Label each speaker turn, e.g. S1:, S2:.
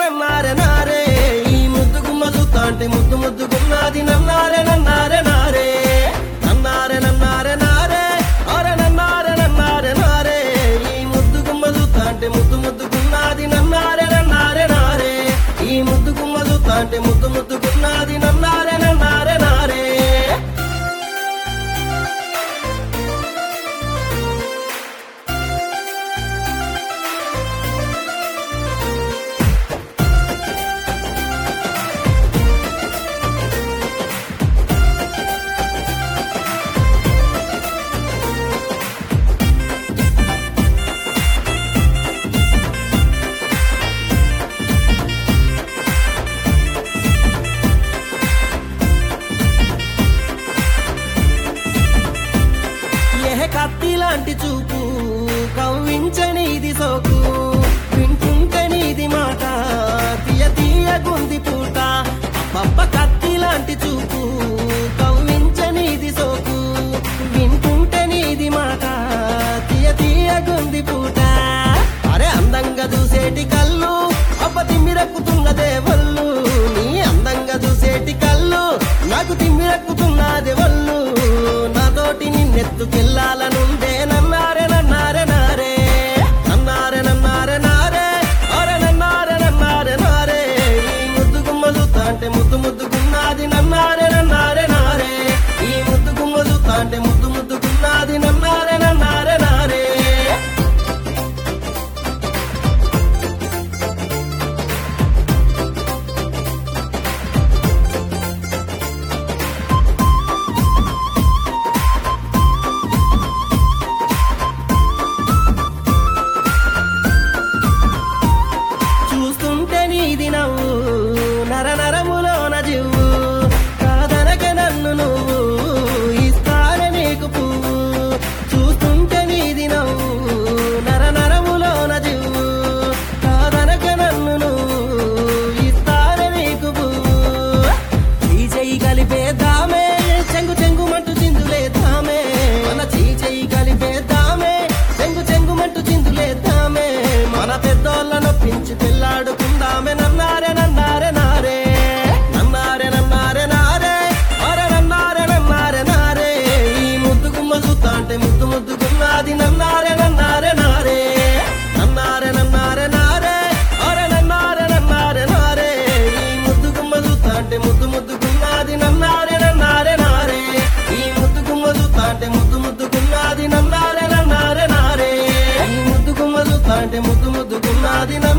S1: నన్నారే నారే ఈ ముద్దు గుమ్మ చూస్తాంటే ముద్దు ముద్దుకున్నది నన్నారే నన్నారే నారే నన్నారే నన్నారే నారే అరే నన్నారే నన్నారే నారే ఈ ముద్దు గుమ్మ చూస్తాంటే ముద్దు ముద్దుకున్నది నన్నారే నన్నారే నారే ఈ ముద్దు గుమ్మ చూస్తాంటే ముద్దు ముద్దుకున్నది నన్నారే నన్నారే నారే ఏ కత్తి లాంటి చూపు కవ్వించని ఇది సోకు వింటుంటే నీది మాట తీయ తీయ గుంది పూట పప్ప కత్తి లాంటి చూపు కవ్వించని ఇది సోకు వింటుంటే నీది మాట తీయ తీయ గుంది పూట అరే అందంగా చూసేటి కళ్ళు అప్ప తిమ్మిరెక్కుతున్నదే వల్లు నీ అందంగా చూసేటి కళ్ళు నాకు తిమ్మిరెక్కుతున్నదే వల్లు నాతోటి నిన్నెత్తుకెళ్ళాలనుండే నన్నారే నన్నారే నారే నన్నారే నన్నారే నారే అరే నన్నారే నన్నారే నారే ఈ ముద్దు గుమ్మ చూస్తాంటే ముద్దు ముద్దుకున్నది నన్నారే నన్నారే నారే ఈ ముద్దు గుమ్మ చూస్తాంటే ముద్దు ముద్దుకున్నది నన్నారే నన్నారే నారే చూస్తుంటే నీది నవ్వు నర నరములోన జివ్వు కాదనక నన్ను నువ్వు ఇస్తాన నీకు పువ్వు చూస్తుంటే నీది నవ్వు నర నరములోన జివ్వు కాదనక నన్ను నువ్వు ఇస్తాన నీకు పువ్వు ఈ చెయ్యి కలిపేద్దామే చెంగు చెంగుమంటూ చిందులేద్దామే మన చెయ్యి చెయ్యి కలిపేద్దామే చెంగు చెంగుమంటూ చిందులేద్దామే మన పెద్దోళ్ళను పెంచి పిల్లాడుకుందామే నన్నారే నన్నారే నారే నన్నారే నన్నారే నారే అరే నన్నారే నన్నారే నారే ఈ ముద్దు గుమ్మ చూస్తాంటే ముద్దు ముద్దుకున్నది నన్నారే నన్నారే నారే నన్నారే నన్నారే నారే అరే నన్నారే నన్నారే నారే ఈ ముద్దు గుమ్మ చూస్తాంటే ముద్దు ముద్దుకున్నది నన్నారే నన్నారే నారే ఈ ముద్దు గుమ్మ చూస్తాంటే ముద్దు ముద్దుకున్నది నన్నారే నన్నారే నారే ఈ ముద్దు గుమ్మ చూస్తాంటే ముద్దు ముద్దుకున్నది నన్నారే